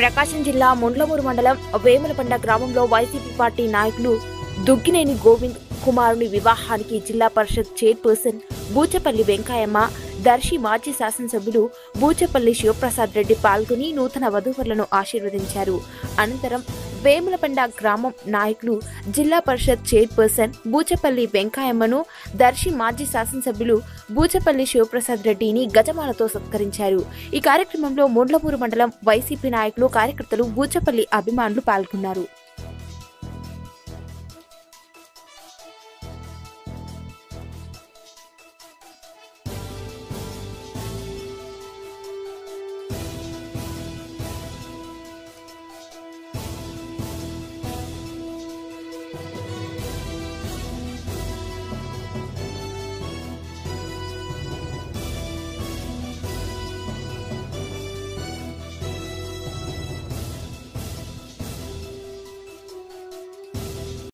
ప్రకాశం జిల్లా ముండ్లమూరు మండలం వేములపండ గ్రామంలో వైసీపీ పార్టీ నాయకులు దుగ్గినేని గోవింద్ కుమారుని వివాహానికి జిల్లా పరిషత్ చైర్పర్సన్ బూచపల్లి వెంకాయమ్మ దర్శి మాజీ శాసనసభ్యులు బూచపల్లి శివప్రసాద్ రెడ్డి పాల్గొని నూతన వధూవరులను ఆశీర్వదించారు అనంతరం వేములపండ గ్రామం నాయకులు జిల్లా పరిషత్ చైర్పర్సన్ బూచపల్లి వెంకాయమ్మను దర్శి మాజీ శాసనసభ్యులు బూచపల్లి శివప్రసాద్ రెడ్డిని గజమాలతో సత్కరించారు ఈ కార్యక్రమంలో ముండ్లమూరు మండలం వైసీపీ నాయకులు కార్యకర్తలు బూచపల్లి అభిమానులు పాల్గొన్నారు